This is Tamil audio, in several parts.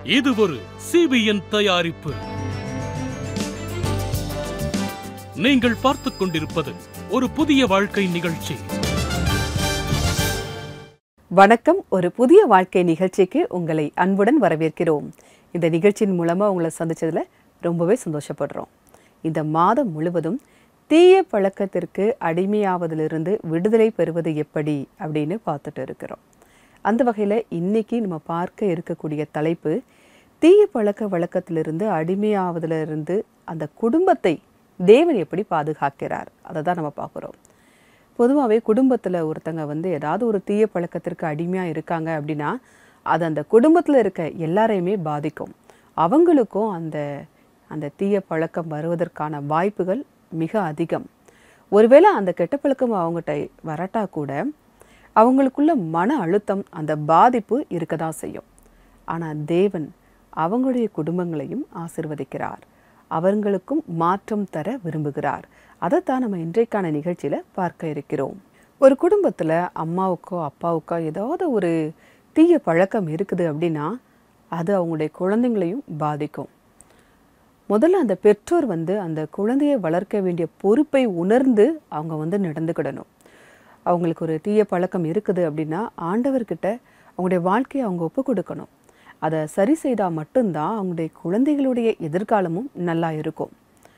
இது ஒரு சிபிஎன் தயாரிப்பு நீங்கள் பார்த்துக் கொண்டிருப்பது ஒரு புதிய வாழ்க்கை நிகழ்ச்சி வணக்கம் ஒரு புதிய வாழ்க்கை நிகழ்ச்சிக்கு உங்களை அன்புடன் வரவேற்கிறோம் இந்த நிகழ்ச்சியின் மூலமாக உங்களை சந்திச்சதுல ரொம்பவே சந்தோஷப்படுறோம் இந்த மாதம் முழுவதும் தீய பழக்கத்திற்கு அடிமையாவதிலிருந்து விடுதலை பெறுவது எப்படி அப்படின்னு பார்த்துட்டு இருக்கிறோம் அந்த வகையில் இன்னைக்கு நம்ம பார்க்க இருக்கக்கூடிய தலைப்பு தீய பழக்க வழக்கத்திலிருந்து அடிமையாவதிலிருந்து அந்த குடும்பத்தை தேவன் எப்படி பாதுகாக்கிறார் அதை தான் நம்ம பார்க்குறோம் பொதுவாகவே குடும்பத்தில் ஒருத்தங்க வந்து ஏதாவது ஒரு தீய பழக்கத்திற்கு அடிமையாக இருக்காங்க அப்படின்னா அது அந்த குடும்பத்தில் இருக்க எல்லாரையுமே பாதிக்கும் அவங்களுக்கும் அந்த அந்த தீய பழக்கம் வருவதற்கான வாய்ப்புகள் மிக அதிகம் ஒருவேளை அந்த கெட்ட பழக்கம் அவங்ககிட்ட வரட்டா கூட அவங்களுக்குள்ள மன அழுத்தம் அந்த பாதிப்பு இருக்க தான் செய்யும் ஆனால் தேவன் அவங்களுடைய குடும்பங்களையும் ஆசிர்வதிக்கிறார் அவர்களுக்கும் மாற்றம் தர விரும்புகிறார் அதைத்தான் நம்ம இன்றைக்கான நிகழ்ச்சியில் பார்க்க இருக்கிறோம் ஒரு குடும்பத்தில் அம்மாவுக்கோ அப்பாவுக்கோ ஏதாவது ஒரு தீய பழக்கம் இருக்குது அப்படின்னா அது அவங்களுடைய குழந்தைங்களையும் பாதிக்கும் முதல்ல அந்த பெற்றோர் வந்து அந்த குழந்தையை வளர்க்க வேண்டிய பொறுப்பை உணர்ந்து அவங்க வந்து நடந்துக்கிடணும் அவங்களுக்கு ஒரு தீய பழக்கம் இருக்குது அப்படின்னா ஆண்டவர்கிட்ட அவங்களுடைய வாழ்க்கையை அவங்க ஒப்பு கொடுக்கணும் அதை சரி செய்தால் மட்டும்தான் அவங்களுடைய குழந்தைகளுடைய எதிர்காலமும் நல்லா இருக்கும்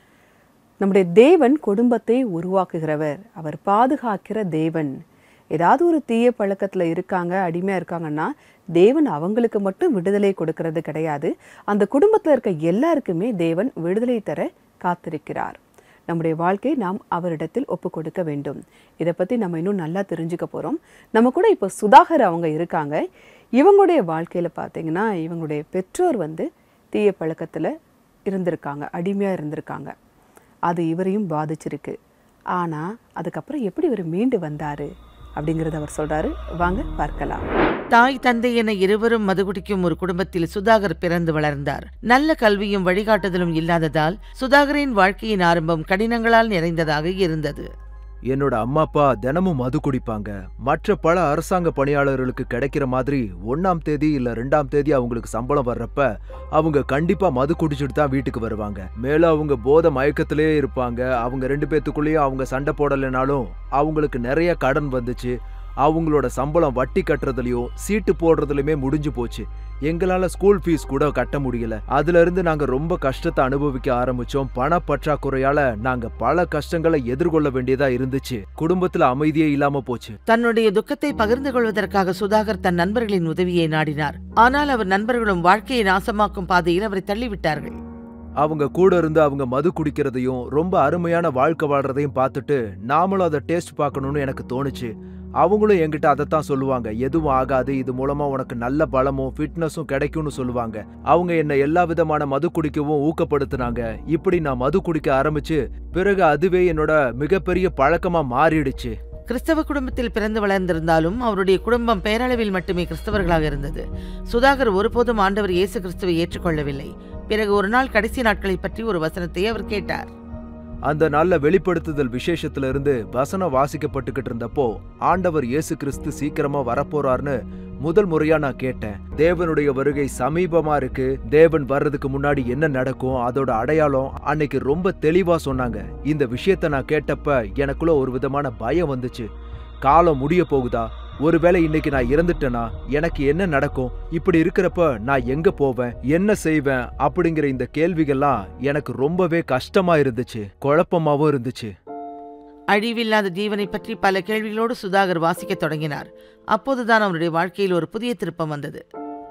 நம்முடைய தேவன் குடும்பத்தை உருவாக்குகிறவர் அவர் பாதுகாக்கிற தேவன் ஏதாவது ஒரு தீய பழக்கத்தில் இருக்காங்க அடிமையாக இருக்காங்கன்னா தேவன் அவங்களுக்கு மட்டும் விடுதலை கொடுக்கறது கிடையாது அந்த குடும்பத்தில் இருக்க எல்லாருக்குமே தேவன் விடுதலை தர காத்திருக்கிறார் நம்முடைய வாழ்க்கை நாம் அவரிடத்தில் ஒப்பு கொடுக்க வேண்டும் இதை பற்றி நம்ம இன்னும் நல்லா தெரிஞ்சுக்க போகிறோம் நம்ம கூட இப்போ சுதாகர் அவங்க இருக்காங்க இவங்களுடைய வாழ்க்கையில் பார்த்தீங்கன்னா இவங்களுடைய பெற்றோர் வந்து தீய பழக்கத்தில் இருந்திருக்காங்க அடிமையாக இருந்திருக்காங்க அது இவரையும் பாதிச்சிருக்கு ஆனால் அதுக்கப்புறம் எப்படி இவர் மீண்டு வந்தார் அப்படிங்கிறத அவர் சொல்கிறாரு வாங்க பார்க்கலாம் தாய் தந்தை என இருவரும் மதுகுடிக்கும் ஒரு குடும்பத்தில் சுதாகர் பிறந்து வளர்ந்தார் நல்ல கல்வியும் வழிகாட்டுதலும் இல்லாததால் சுதாகரின் வாழ்க்கையின் ஆரம்பம் கடினங்களால் நிறைந்ததாக இருந்தது என்னோட அம்மா அப்பா தினமும் மது குடிப்பாங்க மற்ற பல அரசாங்க பணியாளர்களுக்கு கிடைக்கிற மாதிரி ஒன்னாம் தேதி இல்ல ரெண்டாம் தேதி அவங்களுக்கு சம்பளம் வர்றப்ப அவங்க கண்டிப்பா மது குடிச்சிட்டு தான் வீட்டுக்கு வருவாங்க மேலும் அவங்க போத மயக்கத்திலேயே இருப்பாங்க அவங்க ரெண்டு பேத்துக்குள்ளேயும் அவங்க சண்டை போடலைனாலும் அவங்களுக்கு நிறைய கடன் வந்துச்சு அவங்களோட சம்பளம் வட்டி கட்டுறதுலயும் சீட்டு போடுறதுலயுமே முடிஞ்சு போச்சு எங்களால ஸ்கூல் ஃபீஸ் கூட கட்ட முடியல அதுல இருந்து நாங்க ரொம்ப கஷ்டத்தை அனுபவிக்க ஆரம்பிச்சோம் பண பற்றாக்குறையால நாங்க பல கஷ்டங்களை எதிர்கொள்ள வேண்டியதா இருந்துச்சு குடும்பத்துல அமைதியே இல்லாம போச்சு தன்னுடைய துக்கத்தை பகிர்ந்து கொள்வதற்காக சுதாகர் தன் நண்பர்களின் உதவியை நாடினார் ஆனால் அவர் நண்பர்களும் வாழ்க்கையை நாசமாக்கும் பாதையில் அவரை தள்ளிவிட்டார்கள் அவங்க கூட இருந்து அவங்க மது குடிக்கிறதையும் ரொம்ப அருமையான வாழ்க்கை வாழ்றதையும் பார்த்துட்டு நாமளும் அதை டேஸ்ட் பார்க்கணும்னு எனக்கு தோணுச்சு அவங்களும் என்கிட்ட அதைத்தான் சொல்லுவாங்க எதுவும் ஆகாது இது மூலமா உனக்கு நல்ல பலமும் ஃபிட்னஸும் கிடைக்கும்னு சொல்லுவாங்க அவங்க என்ன எல்லா விதமான மது குடிக்கவும் ஊக்கப்படுத்துனாங்க இப்படி நான் மது குடிக்க ஆரம்பிச்சு பிறகு அதுவே என்னோட மிகப்பெரிய பழக்கமா மாறிடுச்சு கிறிஸ்தவ குடும்பத்தில் பிறந்து வளர்ந்திருந்தாலும் அவருடைய குடும்பம் பேரளவில் மட்டுமே கிறிஸ்தவர்களாக இருந்தது சுதாகர் ஒருபோதும் ஆண்டவர் இயேசு கிறிஸ்துவை ஏற்றுக்கொள்ளவில்லை பிறகு ஒரு நாள் கடைசி நாட்களை பற்றி ஒரு வசனத்தை அவர் கேட்டார் அந்த நல்ல வெளிப்படுத்துதல் விசேஷத்துல இருந்து வசனம் வாசிக்கப்பட்டுக்கிட்டு இருந்தப்போ ஆண்டவர் இயேசு கிறிஸ்து சீக்கிரமா வரப்போறார்னு முதல் முறையா நான் கேட்டேன் தேவனுடைய வருகை சமீபமா இருக்கு தேவன் வர்றதுக்கு முன்னாடி என்ன நடக்கும் அதோட அடையாளம் அன்னைக்கு ரொம்ப தெளிவா சொன்னாங்க இந்த விஷயத்த நான் கேட்டப்ப எனக்குள்ள ஒரு விதமான பயம் வந்துச்சு காலம் முடிய போகுதா ஒருவேளை இன்னைக்கு நான் இறந்துட்டேனா எனக்கு என்ன நடக்கும் இப்படி இருக்கிறப்ப நான் எங்க போவேன் என்ன செய்வேன் அப்படிங்கிற இந்த கேள்விகள்லாம் எனக்கு ரொம்பவே கஷ்டமா இருந்துச்சு குழப்பமாவும் இருந்துச்சு அழிவில்லாத ஜீவனை பற்றி பல கேள்விகளோடு சுதாகர் வாசிக்கத் தொடங்கினார் அப்போதுதான் அவருடைய வாழ்க்கையில் ஒரு புதிய திருப்பம் வந்தது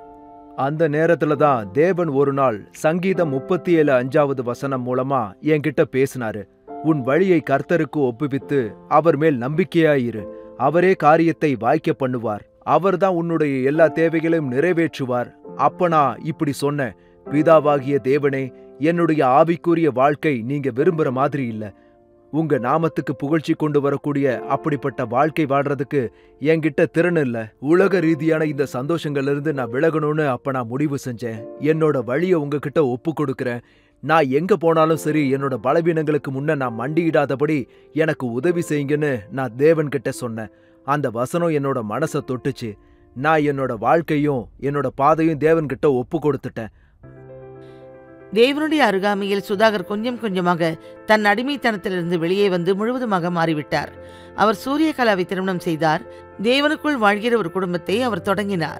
அந்த நேரத்துல தான் தேவன் ஒரு நாள் சங்கீதம் முப்பத்தி ஏழு அஞ்சாவது வசனம் மூலமா என்கிட்ட பேசினாரு உன் வழியை கர்த்தருக்கு ஒப்புவித்து அவர் மேல் நம்பிக்கையாயிரு அவரே காரியத்தை வாய்க்க பண்ணுவார் அவர்தான் உன்னுடைய எல்லா தேவைகளையும் நிறைவேற்றுவார் அப்ப நான் இப்படி சொன்னேன் பிதாவாகிய தேவனே என்னுடைய ஆவிக்குரிய வாழ்க்கை நீங்க விரும்புற மாதிரி இல்ல உங்க நாமத்துக்கு புகழ்ச்சி கொண்டு வரக்கூடிய அப்படிப்பட்ட வாழ்க்கை வாழ்றதுக்கு என்கிட்ட திறன் இல்ல உலக ரீதியான இந்த சந்தோஷங்கள்ல இருந்து நான் விலகணும்னு அப்ப நான் முடிவு செஞ்சேன் என்னோட வழியை உங்ககிட்ட ஒப்பு கொடுக்கறேன் நான் எங்க போனாலும் சரி என்னோட பலவீனங்களுக்கு முன்ன நான் மண்டியிடாதபடி எனக்கு உதவி செய்யுங்கன்னு நான் தேவன் கிட்ட சொன்னேன் அந்த வசனம் என்னோட மனசை தொட்டுச்சு நான் என்னோட வாழ்க்கையும் என்னோட பாதையும் தேவன்கிட்ட ஒப்பு கொடுத்துட்டேன் தேவனுடைய அருகாமையில் சுதாகர் கொஞ்சம் கொஞ்சமாக தன் அடிமைத்தனத்திலிருந்து வெளியே வந்து முழுவதுமாக மாறிவிட்டார் அவர் சூரியகலாவை திருமணம் செய்தார் தேவனுக்குள் வாழ்கிற ஒரு குடும்பத்தை அவர் தொடங்கினார்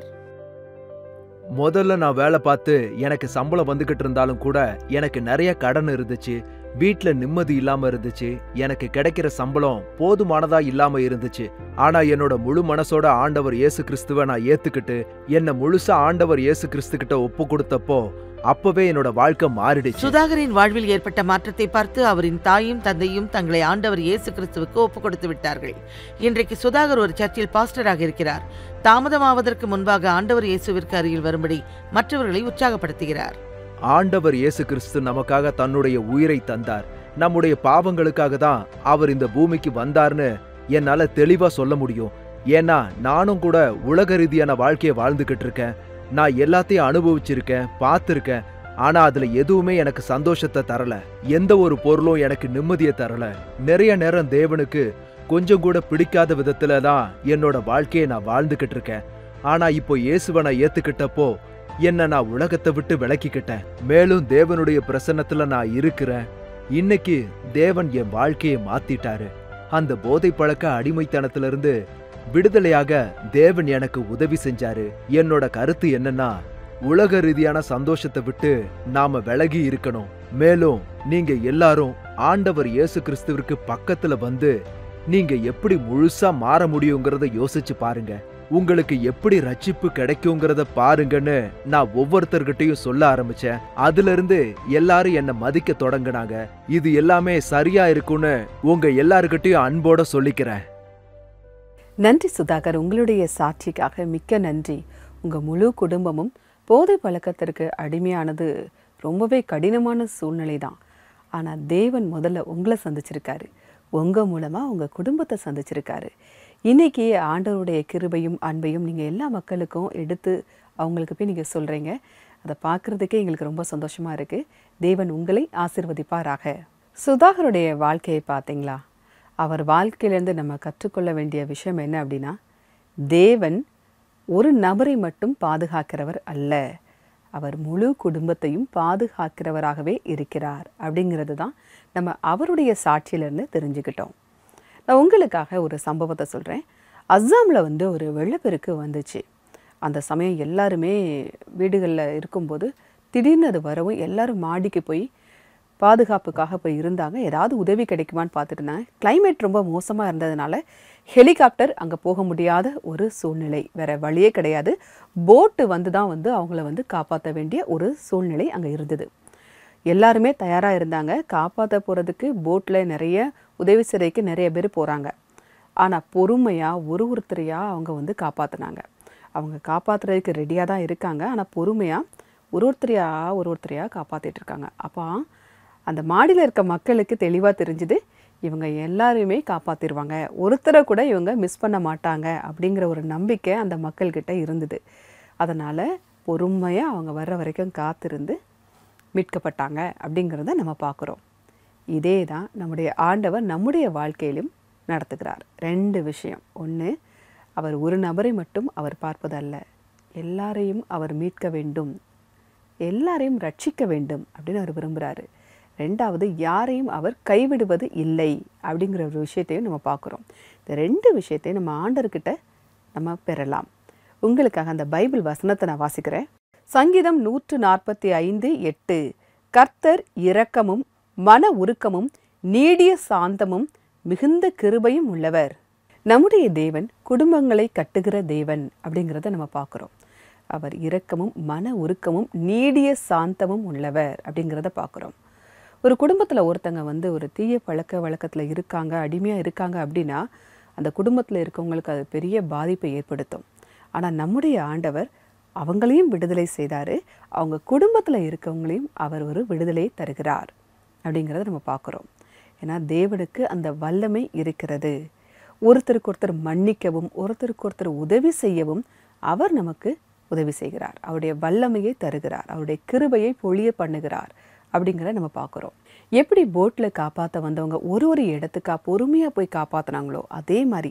முதல்ல நான் வேலை பார்த்து எனக்கு சம்பளம் வந்துகிட்டு இருந்தாலும் கூட எனக்கு நிறைய கடன் இருந்துச்சு வீட்ல நிம்மதி இல்லாம இருந்துச்சு எனக்கு கிடைக்கிற சம்பளம் போதுமானதா இல்லாம இருந்துச்சு ஆனா என்னோட முழு மனசோட ஆண்டவர் இயேசு கிறிஸ்துவ நான் ஏத்துக்கிட்டு என்ன முழுசா ஆண்டவர் இயேசு கிறிஸ்து கிட்ட ஒப்பு கொடுத்தப்போ அப்பவே என்னோட வாழ்க்கை மாறிடுச்சு சுதாகரின் வாழ்வில் ஏற்பட்ட மாற்றத்தை பார்த்து அவரின் தாயும் தந்தையும் தங்களை ஆண்டவர் இயேசு கிறிஸ்துவுக்கு ஒப்புக் கொடுத்து விட்டார்கள் இன்றைக்கு சுதாகர் ஒரு சர்ச்சில் பாஸ்டராக இருக்கிறார் தாமதமாவதற்கு முன்பாக ஆண்டவர் இயேசுவிற்கு அருகில் வரும்படி மற்றவர்களை உற்சாகப்படுத்துகிறார் ஆண்டவர் இயேசு கிறிஸ்து நமக்காக தன்னுடைய உயிரை தந்தார் நம்முடைய பாவங்களுக்காக தான் அவர் இந்த பூமிக்கு வந்தார்னு என்னால தெளிவா சொல்ல முடியும் ஏன்னா நானும் கூட உலக ரீதியான வாழ்க்கையை வாழ்ந்துகிட்டு இருக்கேன் நான் எல்லாத்தையும் அனுபவிச்சிருக்கேன் பார்த்துருக்கேன் ஆனா அதுல எதுவுமே எனக்கு சந்தோஷத்தை தரல எந்த ஒரு பொருளும் எனக்கு நிம்மதியை தரல நிறைய நேரம் தேவனுக்கு கொஞ்சம் கூட பிடிக்காத விதத்துல தான் என்னோட வாழ்க்கையை நான் வாழ்ந்துகிட்டு இருக்கேன் ஆனா இப்போ இயேசுவை நான் ஏத்துக்கிட்டப்போ என்ன நான் உலகத்தை விட்டு விலக்கிக்கிட்டேன் மேலும் தேவனுடைய பிரசன்னத்துல நான் இருக்கிறேன் இன்னைக்கு தேவன் என் வாழ்க்கையை மாத்திட்டாரு அந்த போதை பழக்க அடிமைத்தனத்திலிருந்து விடுதலையாக தேவன் எனக்கு உதவி செஞ்சாரு என்னோட கருத்து என்னன்னா உலக ரீதியான சந்தோஷத்தை விட்டு நாம விலகி இருக்கணும் மேலும் நீங்க எல்லாரும் ஆண்டவர் இயேசு கிறிஸ்துவிற்கு பக்கத்துல வந்து நீங்க எப்படி முழுசா மாற முடியுங்கிறத யோசிச்சு பாருங்க உங்களுக்கு எப்படி ரட்சிப்பு கிடைக்குங்கிறத பாருங்கன்னு நான் ஒவ்வொருத்தர்கிட்டயும் சொல்ல ஆரம்பிச்சேன் அதுல இருந்து எல்லாரும் என்ன மதிக்க தொடங்குனாங்க இது எல்லாமே சரியா இருக்கும்னு உங்க எல்லாருக்கிட்டையும் அன்போட சொல்லிக்கிறேன் நன்றி சுதாகர் உங்களுடைய சாட்சிக்காக மிக்க நன்றி உங்கள் முழு குடும்பமும் போதை பழக்கத்திற்கு அடிமையானது ரொம்பவே கடினமான சூழ்நிலை தான் ஆனால் தேவன் முதல்ல உங்களை சந்திச்சிருக்காரு உங்கள் மூலமாக உங்கள் குடும்பத்தை சந்திச்சிருக்காரு இன்னைக்கு ஆண்டவருடைய கிருபையும் அன்பையும் நீங்கள் எல்லா மக்களுக்கும் எடுத்து அவங்களுக்கு போய் நீங்கள் சொல்கிறீங்க அதை பார்க்குறதுக்கே எங்களுக்கு ரொம்ப சந்தோஷமாக இருக்குது தேவன் உங்களை ஆசிர்வதிப்பாராக சுதாகருடைய வாழ்க்கையை பார்த்தீங்களா அவர் வாழ்க்கையிலேருந்து நம்ம கற்றுக்கொள்ள வேண்டிய விஷயம் என்ன அப்படின்னா தேவன் ஒரு நபரை மட்டும் பாதுகாக்கிறவர் அல்ல அவர் முழு குடும்பத்தையும் பாதுகாக்கிறவராகவே இருக்கிறார் அப்படிங்கிறது தான் நம்ம அவருடைய சாட்சியிலேருந்து தெரிஞ்சுக்கிட்டோம் நான் உங்களுக்காக ஒரு சம்பவத்தை சொல்கிறேன் அஸ்ஸாமில் வந்து ஒரு வெள்ளப்பெருக்கு வந்துச்சு அந்த சமயம் எல்லாருமே வீடுகளில் இருக்கும்போது திடீர்னு அது வரவும் எல்லாரும் மாடிக்கு போய் பாதுகாப்புக்காக போய் இருந்தாங்க ஏதாவது உதவி கிடைக்குமான்னு பார்த்துட்டு இருந்தாங்க climate ரொம்ப மோசமாக இருந்ததுனால ஹெலிகாப்டர் அங்கே போக முடியாத ஒரு சூழ்நிலை வேற வழியே கிடையாது போட்டு வந்து தான் வந்து அவங்கள வந்து காப்பாற்ற வேண்டிய ஒரு சூழ்நிலை அங்கே இருந்தது எல்லாருமே தயாராக இருந்தாங்க காப்பாற்ற போகிறதுக்கு போட்டில் நிறைய உதவி செய்றதுக்கு நிறைய பேர் போகிறாங்க ஆனால் பொறுமையாக ஒரு ஒருத்தரையாக அவங்க வந்து காப்பாற்றினாங்க அவங்க காப்பாற்றுறதுக்கு ரெடியாக தான் இருக்காங்க ஆனால் பொறுமையாக ஒரு ஒருத்தரையாக ஒரு ஒருத்தரையாக காப்பாற்றிட்டு இருக்காங்க அப்போ அந்த மாடியில் இருக்க மக்களுக்கு தெளிவாக தெரிஞ்சுது இவங்க எல்லாரையுமே காப்பாற்றிடுவாங்க ஒருத்தரை கூட இவங்க மிஸ் பண்ண மாட்டாங்க அப்படிங்கிற ஒரு நம்பிக்கை அந்த மக்கள்கிட்ட இருந்தது அதனால் பொறுமையாக அவங்க வர்ற வரைக்கும் காத்திருந்து மீட்கப்பட்டாங்க அப்படிங்கிறத நம்ம பார்க்குறோம் இதே தான் நம்முடைய ஆண்டவர் நம்முடைய வாழ்க்கையிலும் நடத்துகிறார் ரெண்டு விஷயம் ஒன்று அவர் ஒரு நபரை மட்டும் அவர் பார்ப்பதல்ல எல்லாரையும் அவர் மீட்க வேண்டும் எல்லாரையும் ரட்சிக்க வேண்டும் அப்படின்னு அவர் விரும்புகிறாரு ரெண்டாவது யாரையும் அவர் கைவிடுவது இல்லை அப்படிங்கிற ஒரு விஷயத்தையும் நம்ம பார்க்குறோம் இந்த ரெண்டு விஷயத்தையும் நம்ம ஆண்டர்கிட்ட நம்ம பெறலாம் உங்களுக்காக அந்த பைபிள் வசனத்தை நான் வாசிக்கிறேன் சங்கீதம் நூற்று நாற்பத்தி ஐந்து எட்டு கர்த்தர் இரக்கமும் மன உருக்கமும் நீடிய சாந்தமும் மிகுந்த கிருபையும் உள்ளவர் நம்முடைய தேவன் குடும்பங்களை கட்டுகிற தேவன் அப்படிங்கிறத நம்ம பார்க்குறோம் அவர் இரக்கமும் மன உருக்கமும் நீடிய சாந்தமும் உள்ளவர் அப்படிங்கிறத பார்க்குறோம் ஒரு குடும்பத்தில் ஒருத்தங்க வந்து ஒரு தீய பழக்க வழக்கத்தில் இருக்காங்க அடிமையாக இருக்காங்க அப்படின்னா அந்த குடும்பத்தில் இருக்கவங்களுக்கு அது பெரிய பாதிப்பை ஏற்படுத்தும் ஆனால் நம்முடைய ஆண்டவர் அவங்களையும் விடுதலை செய்தார் அவங்க குடும்பத்தில் இருக்கவங்களையும் அவர் ஒரு விடுதலை தருகிறார் அப்படிங்கிறத நம்ம பார்க்குறோம் ஏன்னா தேவனுக்கு அந்த வல்லமை இருக்கிறது ஒருத்தருக்கு ஒருத்தர் மன்னிக்கவும் ஒருத்தருக்கு ஒருத்தர் உதவி செய்யவும் அவர் நமக்கு உதவி செய்கிறார் அவருடைய வல்லமையை தருகிறார் அவருடைய கிருபையை பொழிய பண்ணுகிறார் அப்படிங்கிறத நம்ம பார்க்குறோம் எப்படி போட்டில் காப்பாற்ற வந்தவங்க ஒரு ஒரு இடத்துக்கா பொறுமையாக போய் காப்பாற்றினாங்களோ அதே மாதிரி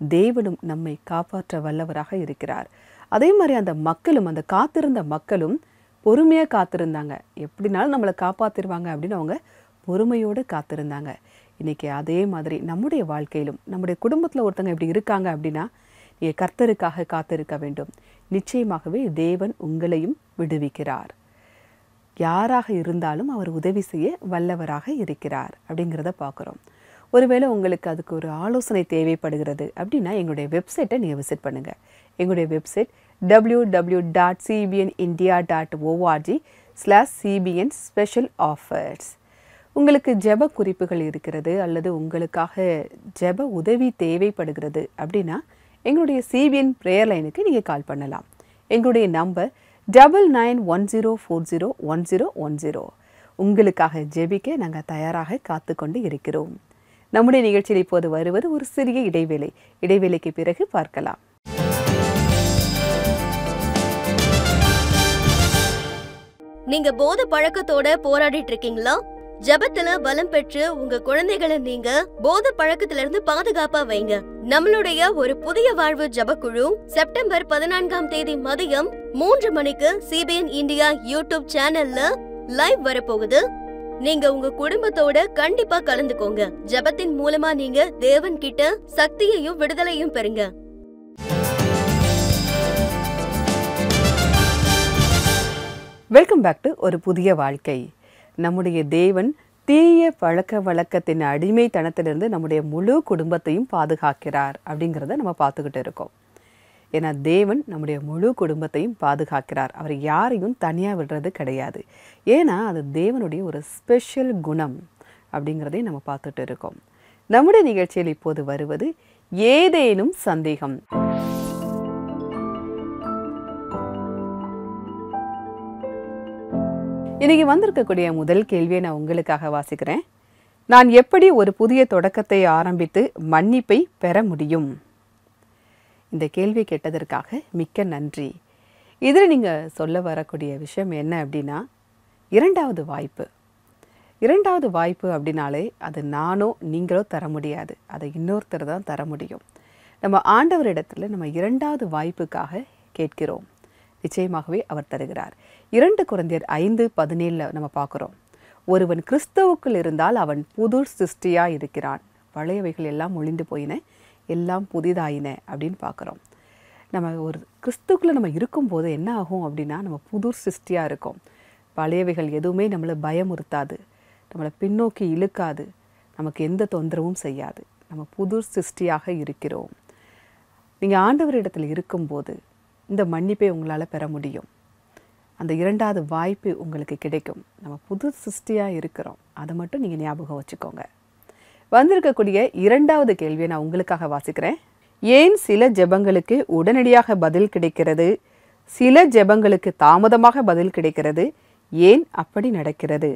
தேவனும் நம்மை காப்பாற்ற வல்லவராக இருக்கிறார் அதே மாதிரி அந்த மக்களும் அந்த காத்திருந்த மக்களும் பொறுமையாக காத்திருந்தாங்க எப்படினாலும் நம்மளை காப்பாற்றிடுவாங்க அப்படின்னு அவங்க பொறுமையோடு காத்திருந்தாங்க இன்னைக்கு அதே மாதிரி நம்முடைய வாழ்க்கையிலும் நம்முடைய குடும்பத்தில் ஒருத்தங்க இப்படி இருக்காங்க அப்படின்னா நீங்கள் கர்த்தருக்காக காத்திருக்க வேண்டும் நிச்சயமாகவே தேவன் உங்களையும் விடுவிக்கிறார் யாராக இருந்தாலும் அவர் உதவி செய்ய வல்லவராக இருக்கிறார் அப்படிங்கிறத பார்க்குறோம் ஒருவேளை உங்களுக்கு அதுக்கு ஒரு ஆலோசனை தேவைப்படுகிறது அப்படின்னா எங்களுடைய வெப்சைட்டை நீங்கள் விசிட் பண்ணுங்கள் எங்களுடைய website W W dot CBN India dot ORG slash CBN special offers உங்களுக்கு ஜெப குறிப்புகள் இருக்கிறது அல்லது உங்களுக்காக ஜெப உதவி தேவைப்படுகிறது அப்படின்னா எங்களுடைய சிபிஎன் ப்ரேயர் லைனுக்கு நீங்கள் கால் பண்ணலாம் எங்களுடைய number double nine one zero four zero one zero one zero உங்களுக்காக ஜெபிக்க நாங்கள் தயாராக காத்து கொண்டு இருக்கிறோம் நம்முடைய நிகழ்ச்சியில் இப்போது வருவது ஒரு சிறிய இடைவேளை இடைவேளைக்கு பிறகு பார்க்கலாம் நீங்க போதை பழக்கத்தோட போராடிட்டு இருக்கீங்களா ஜெபத்துல பலம் பெற்று உங்க குழந்தைகளை நீங்க போதை பழக்கத்துல இருந்து பாதுகாப்பா வைங்க நம்மளுடைய ஒரு புதிய வாழ்வு ஜெபக்குழு செப்டம்பர் பதினான்காம் தேதி மதியம் மூன்று மணிக்கு சிபிஎன் இந்தியா யூடியூப் சேனல்ல லைவ் வரப்போகுது நீங்க உங்க குடும்பத்தோட கண்டிப்பா கலந்துக்கோங்க ஜெபத்தின் மூலமா நீங்க தேவன் கிட்ட சக்தியையும் விடுதலையும் பெறுங்க வெல்கம் பேக் டு ஒரு புதிய வாழ்க்கை நம்முடைய தேவன் தீய பழக்க வழக்கத்தின் அடிமைத்தனத்திலிருந்து நம்முடைய முழு குடும்பத்தையும் பாதுகாக்கிறார் அப்படிங்கிறத நம்ம பார்த்துக்கிட்டு இருக்கோம் ஏன்னா தேவன் நம்முடைய முழு குடும்பத்தையும் பாதுகாக்கிறார் அவர் யாரையும் தனியாக விடுறது கிடையாது ஏன்னா அது தேவனுடைய ஒரு ஸ்பெஷல் குணம் அப்படிங்கிறதையும் நம்ம பார்த்துட்டு இருக்கோம் நம்முடைய நிகழ்ச்சியில் இப்போது வருவது ஏதேனும் சந்தேகம் இன்னைக்கு வந்திருக்கக்கூடிய முதல் கேள்வியை நான் உங்களுக்காக வாசிக்கிறேன் நான் எப்படி ஒரு புதிய தொடக்கத்தை ஆரம்பித்து மன்னிப்பை பெற முடியும் இந்த கேள்வி கேட்டதற்காக மிக்க நன்றி இதில் நீங்கள் சொல்ல வரக்கூடிய விஷயம் என்ன அப்படின்னா இரண்டாவது வாய்ப்பு இரண்டாவது வாய்ப்பு அப்படின்னாலே அது நானோ நீங்களோ தர முடியாது அதை இன்னொருத்தர் தான் தர முடியும் நம்ம ஆண்டவரிடத்தில் நம்ம இரண்டாவது வாய்ப்புக்காக கேட்கிறோம் நிச்சயமாகவே அவர் தருகிறார் இரண்டு குழந்தையர் ஐந்து பதினேழில் நம்ம பார்க்குறோம் ஒருவன் கிறிஸ்தவுக்குள் இருந்தால் அவன் புது சிருஷ்டியா இருக்கிறான் பழையவைகள் எல்லாம் ஒளிந்து போயின எல்லாம் புதிதாயின அப்படின்னு பார்க்குறோம் நம்ம ஒரு கிறிஸ்துக்குள்ளே நம்ம இருக்கும்போது என்ன ஆகும் அப்படின்னா நம்ம புது சிருஷ்டியாக இருக்கோம் பழையவைகள் எதுவுமே நம்மளை பயமுறுத்தாது நம்மளை பின்னோக்கி இழுக்காது நமக்கு எந்த தொந்தரவும் செய்யாது நம்ம புது சிருஷ்டியாக இருக்கிறோம் நீங்கள் ஆண்டவரிடத்தில் இருக்கும்போது இந்த மன்னிப்பை உங்களால் பெற முடியும் அந்த இரண்டாவது வாய்ப்பு உங்களுக்கு கிடைக்கும் நம்ம புது சிருஷ்டியாக இருக்கிறோம் அதை மட்டும் நீங்கள் ஞாபகம் வச்சுக்கோங்க வந்திருக்கக்கூடிய இரண்டாவது கேள்வியை நான் உங்களுக்காக வாசிக்கிறேன் ஏன் சில ஜெபங்களுக்கு உடனடியாக பதில் கிடைக்கிறது சில ஜெபங்களுக்கு தாமதமாக பதில் கிடைக்கிறது ஏன் அப்படி நடக்கிறது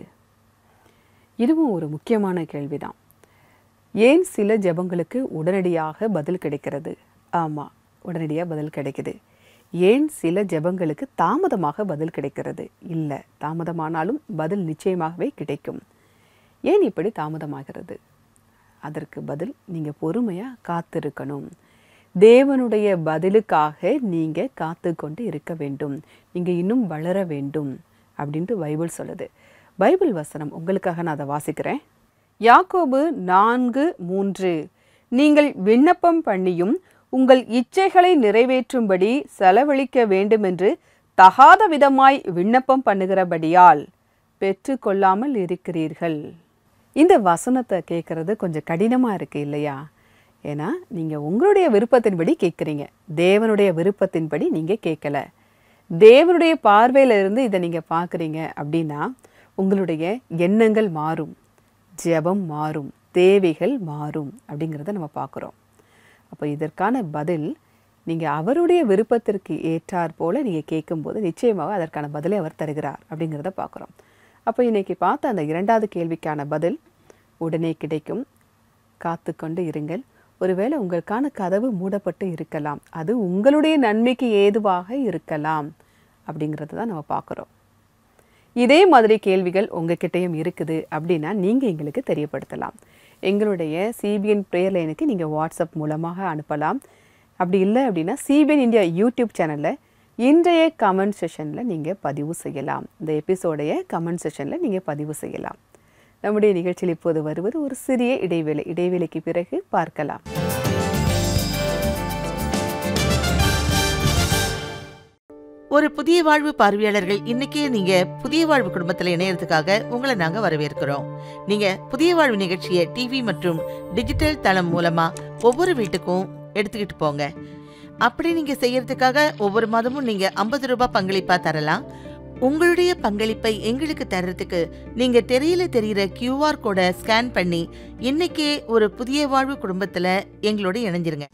இதுவும் ஒரு முக்கியமான கேள்விதான் ஏன் சில ஜெபங்களுக்கு உடனடியாக பதில் கிடைக்கிறது ஆமாம் உடனடியாக பதில் கிடைக்குது ஏன் சில ஜெபங்களுக்கு தாமதமாக பதில் கிடைக்கிறது இல்லை தாமதமானாலும் பதில் நிச்சயமாகவே கிடைக்கும் ஏன் இப்படி தாமதமாகிறது அதற்கு பதில் நீங்கள் பொறுமையாக காத்திருக்கணும் தேவனுடைய பதிலுக்காக நீங்கள் காத்து கொண்டு இருக்க வேண்டும் நீங்கள் இன்னும் வளர வேண்டும் அப்படின்ட்டு பைபிள் சொல்லுது பைபிள் வசனம் உங்களுக்காக நான் அதை வாசிக்கிறேன் யாக்கோபு நான்கு மூன்று நீங்கள் விண்ணப்பம் பண்ணியும் உங்கள் இச்சைகளை நிறைவேற்றும்படி செலவழிக்க வேண்டுமென்று தகாத விதமாய் விண்ணப்பம் பண்ணுகிறபடியால் பெற்றுக்கொள்ளாமல் இருக்கிறீர்கள் இந்த வசனத்தை கேட்குறது கொஞ்சம் கடினமாக இருக்கு இல்லையா ஏன்னா நீங்கள் உங்களுடைய விருப்பத்தின்படி கேட்குறீங்க தேவனுடைய விருப்பத்தின்படி நீங்கள் கேட்கல தேவனுடைய பார்வையில இருந்து இதை நீங்கள் பார்க்குறீங்க அப்படின்னா உங்களுடைய எண்ணங்கள் மாறும் ஜெபம் மாறும் தேவைகள் மாறும் அப்படிங்கிறத நம்ம பார்க்குறோம் அப்போ இதற்கான பதில் நீங்கள் அவருடைய விருப்பத்திற்கு ஏற்றாற் போல நீங்கள் கேட்கும்போது நிச்சயமாக அதற்கான பதிலை அவர் தருகிறார் அப்படிங்கிறத பார்க்குறோம் அப்போ இன்னைக்கு பார்த்த அந்த இரண்டாவது கேள்விக்கான பதில் உடனே கிடைக்கும் காத்து கொண்டு இருங்கள் ஒருவேளை உங்களுக்கான கதவு மூடப்பட்டு இருக்கலாம் அது உங்களுடைய நன்மைக்கு ஏதுவாக இருக்கலாம் அப்படிங்கிறத தான் நம்ம பார்க்குறோம் இதே மாதிரி கேள்விகள் உங்ககிட்டயும் இருக்குது அப்படின்னா நீங்கள் எங்களுக்கு தெரியப்படுத்தலாம் எங்களுடைய சிபிஎன் ப்ரேயர் லைனுக்கு நீங்கள் வாட்ஸ்அப் மூலமாக அனுப்பலாம் அப்படி இல்லை அப்படின்னா சிபிஎன் இந்தியா யூடியூப் சேனலில் இன்றைய கமெண்ட் செஷனில் நீங்கள் பதிவு செய்யலாம் இந்த எபிசோடைய கமெண்ட் செஷனில் நீங்கள் பதிவு செய்யலாம் நம்முடைய நிகழ்ச்சியில் இப்போது வருவது ஒரு சிறிய இடைவேளை இடைவேளைக்கு பிறகு பார்க்கலாம் ஒரு புதிய வாழ்வு பார்வையாளர்கள் இன்னைக்கே நீங்க புதிய வாழ்வு குடும்பத்துல இணையறதுக்காக உங்களை நாங்க வரவேற்கிறோம் நீங்க புதிய வாழ்வு நிகழ்ச்சியை டிவி மற்றும் டிஜிட்டல் தளம் மூலமா ஒவ்வொரு வீட்டுக்கும் எடுத்துக்கிட்டு போங்க அப்படி நீங்க செய்யறதுக்காக ஒவ்வொரு மாதமும் நீங்க ஐம்பது ரூபாய் பங்களிப்பா தரலாம் உங்களுடைய பங்களிப்பை எங்களுக்கு தர்றதுக்கு நீங்க தெரியல தெரிகிற கியூஆர் கோடை ஸ்கேன் பண்ணி இன்னைக்கே ஒரு புதிய வாழ்வு குடும்பத்துல எங்களோட இணைஞ்சிருங்க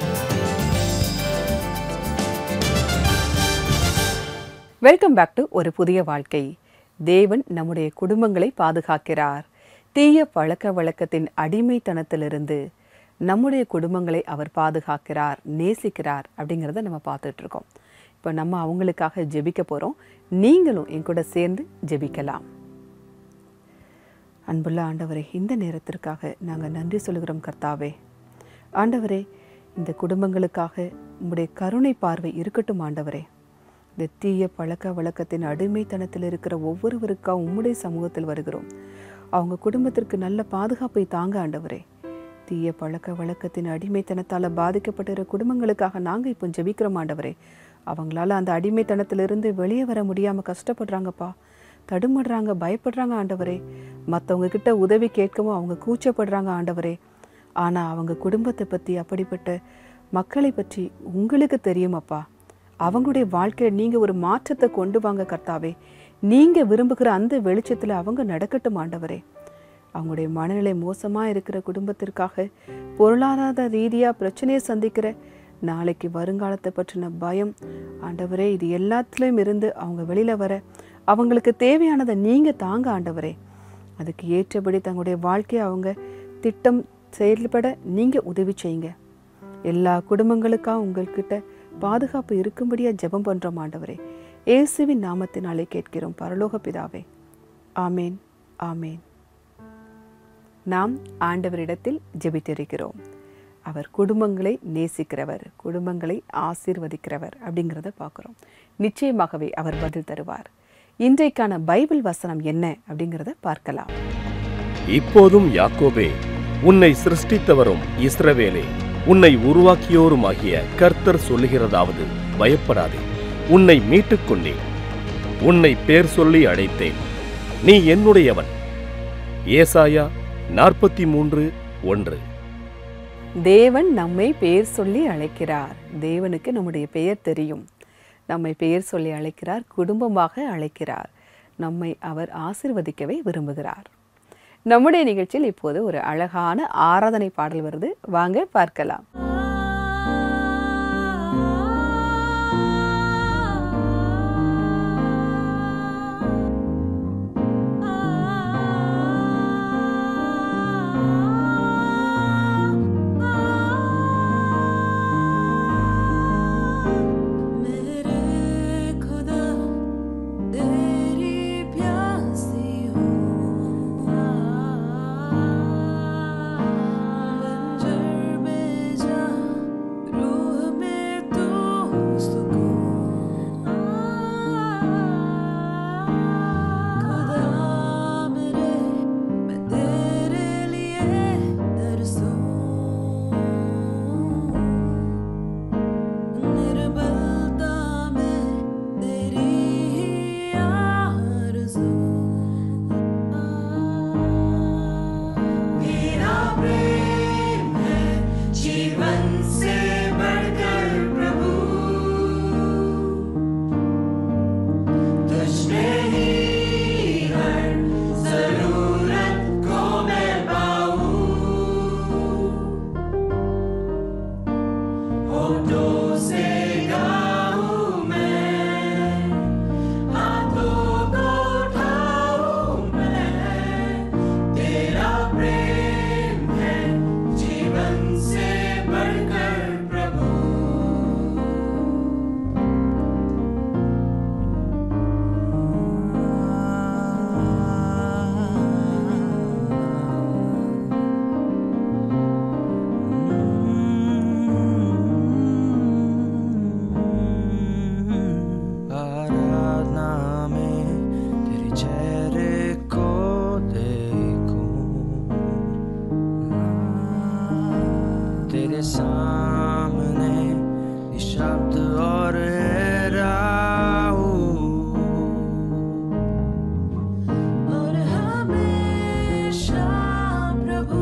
வெல்கம் பேக் டு ஒரு புதிய வாழ்க்கை தேவன் நம்முடைய குடும்பங்களை பாதுகாக்கிறார் தீய பழக்க வழக்கத்தின் அடிமைத்தனத்திலிருந்து நம்முடைய குடும்பங்களை அவர் பாதுகாக்கிறார் நேசிக்கிறார் அப்படிங்கிறத நம்ம பார்த்துட்டு இருக்கோம் இப்போ நம்ம அவங்களுக்காக ஜெபிக்க போகிறோம் நீங்களும் என் கூட சேர்ந்து ஜெபிக்கலாம் அன்புள்ள ஆண்டவரே இந்த நேரத்திற்காக நாங்கள் நன்றி சொல்கிறோம் கர்த்தாவே ஆண்டவரே இந்த குடும்பங்களுக்காக உம்முடைய கருணை பார்வை இருக்கட்டும் ஆண்டவரே இந்த தீய பழக்க வழக்கத்தின் அடிமைத்தனத்தில் இருக்கிற ஒவ்வொருவருக்காக உம்முடைய சமூகத்தில் வருகிறோம் அவங்க குடும்பத்திற்கு நல்ல பாதுகாப்பை தாங்க ஆண்டவரே தீய பழக்க வழக்கத்தின் அடிமைத்தனத்தால் பாதிக்கப்பட்டிருக்கிற குடும்பங்களுக்காக நாங்கள் இப்போ ஜெபிக்கிறோம் ஆண்டவரே அவங்களால அந்த அடிமைத்தனத்திலிருந்து வெளியே வர முடியாமல் கஷ்டப்படுறாங்கப்பா தடுமாடுறாங்க பயப்படுறாங்க ஆண்டவரே மற்றவங்க கிட்ட உதவி கேட்கவும் அவங்க கூச்சப்படுறாங்க ஆண்டவரே ஆனால் அவங்க குடும்பத்தை பற்றி அப்படிப்பட்ட மக்களை பற்றி உங்களுக்கு தெரியுமப்பா அவங்களுடைய வாழ்க்கையில் நீங்கள் ஒரு மாற்றத்தை கொண்டு வாங்க கர்த்தாவே நீங்கள் விரும்புகிற அந்த வெளிச்சத்தில் அவங்க நடக்கட்டும் ஆண்டவரே அவங்களுடைய மனநிலை மோசமாக இருக்கிற குடும்பத்திற்காக பொருளாதார ரீதியாக பிரச்சனையை சந்திக்கிற நாளைக்கு வருங்காலத்தை பற்றின பயம் ஆண்டவரே இது எல்லாத்துலேயும் இருந்து அவங்க வெளியில் வர அவங்களுக்கு தேவையானதை நீங்கள் தாங்க ஆண்டவரே அதுக்கு ஏற்றபடி தங்களுடைய வாழ்க்கையை அவங்க திட்டம் செயல்பட நீங்கள் உதவி செய்யுங்க எல்லா குடும்பங்களுக்காக உங்கள்கிட்ட பாதுகாப்பு இருக்கும்படியா ஜெபம் பண்றோம் ஆண்டவரே இயேசுவின் நாமத்தினாலே கேட்கிறோம் பரலோக பிதாவே ஆமேன் ஆமேன் நாம் ஆண்டவரிடத்தில் ஜெபித்திருக்கிறோம் அவர் குடும்பங்களை நேசிக்கிறவர் குடும்பங்களை ஆசீர்வதிக்கிறவர் அப்படிங்கிறத பார்க்குறோம் நிச்சயமாகவே அவர் பதில் தருவார் இன்றைக்கான பைபிள் வசனம் என்ன அப்படிங்கிறத பார்க்கலாம் இப்போதும் யாக்கோபே உன்னை சிருஷ்டித்தவரும் இஸ்ரவேலே உன்னை உருவாக்கியோருமாகிய கர்த்தர் சொல்லுகிறதாவது பயப்படாதே உன்னை மீட்டுக் கொண்டேன் உன்னை பேர் சொல்லி அழைத்தேன் நீ என்னுடையவன் ஏசாயா நாற்பத்தி மூன்று ஒன்று தேவன் நம்மை பெயர் சொல்லி அழைக்கிறார் தேவனுக்கு நம்முடைய பெயர் தெரியும் நம்மை பெயர் சொல்லி அழைக்கிறார் குடும்பமாக அழைக்கிறார் நம்மை அவர் ஆசிர்வதிக்கவே விரும்புகிறார் நம்முடைய நிகழ்ச்சியில் இப்போது ஒரு அழகான ஆராதனை பாடல் வருது வாங்க பார்க்கலாம் मेरे खुदा तेरी प्यासी हूँ बंजर में जा रूह में तू सुकून खुदा मेरे मैं तेरे लिए तरसूं निर्बलता में तेरी ही आरज़ू मेरा प्रेम है जीवन से बढ़कर प्रभु तुझ में ही हर जरूरत को मैं पाऊं होठों से गाऊं मैं हाथों को उठाऊं मैं तेरा प्रेम है जीवन से बढ़कर प्रभु तेरे सामने निशब्द और राहू और हमेशा प्रभु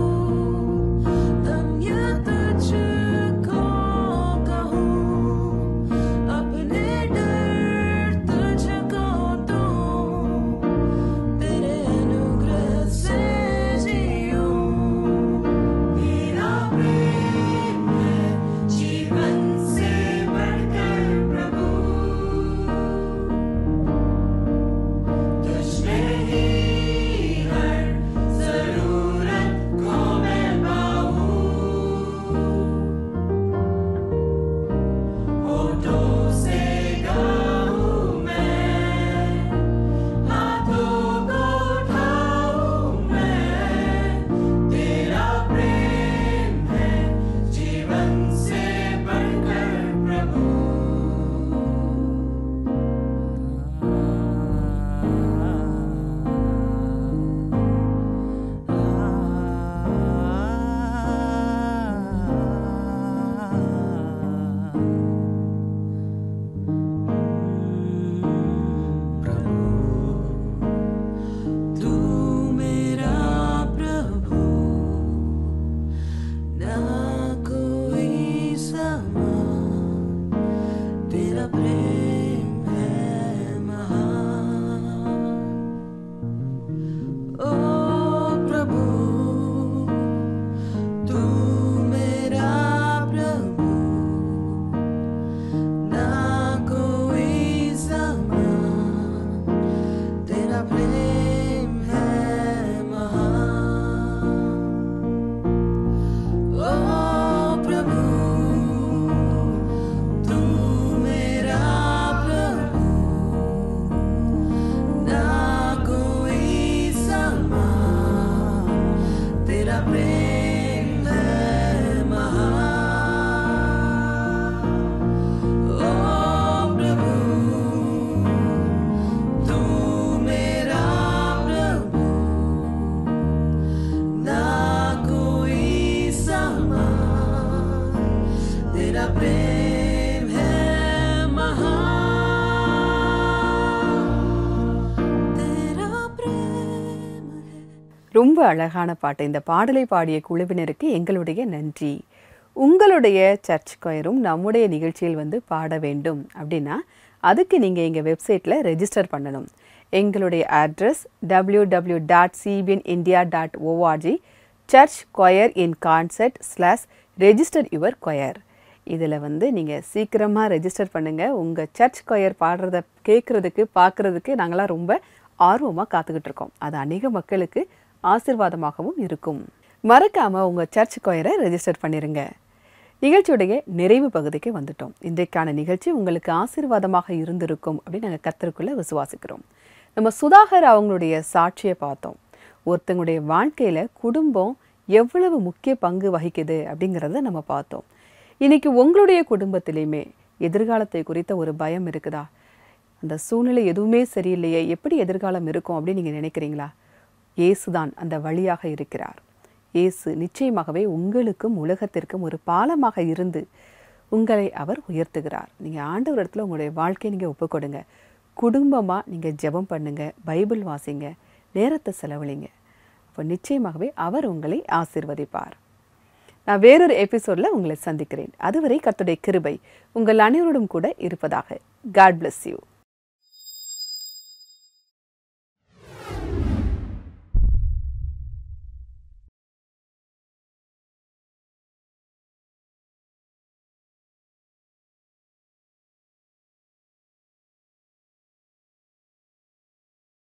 धन्य तुझको कहूँ अपने डर तुझको दूँ तेरे अनुग्रह से जीऊँ मेरा प्रेम है जीवन से बढ़कर प्रभु तुझमें ही हर जरूरत को मैं पाऊँ होठों से गाऊँ मैं हाथों को उठाऊँ मैं तेरा प्रेम है जीवन से बढ़कर प्रभु तू मेरा प्रभु ना कोई समा तेरा प्रेम है महान ओ प्रभु तू मेरा प्रभु ना कोई समा तेरा प्रेम है महान ओ प्रभु तू मेरा प्रभु ना कोई समा तेरा प्रेम है महान ओ प्रभु तू मेरा प्रभु ना कोई समा तेरा प्रेम है महान तेरा प्रेम है ரொம்ப அழகான பாட்டு இந்த பாடலை பாடிய குழுவினருக்கு எங்களுடைய நன்றி உங்களுடைய சர்ச் கொயரும் நம்முடைய நிகழ்ச்சியில் வந்து பாட வேண்டும் அப்படின்னா அதுக்கு நீங்கள் எங்கள் வெப்சைட்டில் ரெஜிஸ்டர் பண்ணணும் எங்களுடைய address W W dot CBN India dot ORG church choir in concert slash register your choir இதில் வந்து நீங்கள் சீக்கிரமாக ரெஜிஸ்டர் பண்ணுங்கள் உங்கள் சர்ச் கொயர் பாடுறத கேட்குறதுக்கு பார்க்குறதுக்கு நாங்களாம் ரொம்ப ஆர்வமாக காத்துக்கிட்டு இருக்கோம் அது அநேக மக்களுக்கு ஆசிர்வாதமாகவும் இருக்கும் மறக்காமல் உங்கள் சர்ச் கொயரை ரெஜிஸ்டர் பண்ணிடுங்க நிகழ்ச்சியுடைய நிறைவு பகுதிக்கு வந்துட்டோம் இன்றைக்கான நிகழ்ச்சி உங்களுக்கு ஆசீர்வாதமாக இருந்திருக்கும் அப்படின்னு நாங்கள் கத்தருக்குள்ளே விசுவாசிக்கிறோம் நம்ம சுதாகர் அவங்களுடைய சாட்சியை பார்த்தோம் ஒருத்தங்களுடைய வாழ்க்கையில் குடும்பம் எவ்வளவு முக்கிய பங்கு வகிக்குது அப்படிங்கிறத நம்ம பார்த்தோம் இன்னைக்கு உங்களுடைய குடும்பத்திலையுமே எதிர்காலத்தை குறித்த ஒரு பயம் இருக்குதா அந்த சூழ்நிலை எதுவுமே சரியில்லையே எப்படி எதிர்காலம் இருக்கும் அப்படின்னு நீங்கள் நினைக்கிறீங்களா இயேசுதான் அந்த வழியாக இருக்கிறார் இயேசு நிச்சயமாகவே உங்களுக்கும் உலகத்திற்கும் ஒரு பாலமாக இருந்து உங்களை அவர் உயர்த்துகிறார் நீங்கள் ஆண்டவர் இடத்துல உங்களுடைய வாழ்க்கையை நீங்கள் ஒப்புக்கொடுங்க குடும்பமாக நீங்கள் ஜெபம் பண்ணுங்க பைபிள் வாசிங்க நேரத்தை செலவழிங்க அப்போ நிச்சயமாகவே அவர் உங்களை ஆசீர்வதிப்பார் நான் வேறொரு எபிசோடில் உங்களை சந்திக்கிறேன் அதுவரை கர்த்தருடைய கிருபை உங்கள் அனைவரோடும் கூட இருப்பதாக காட் bless யூ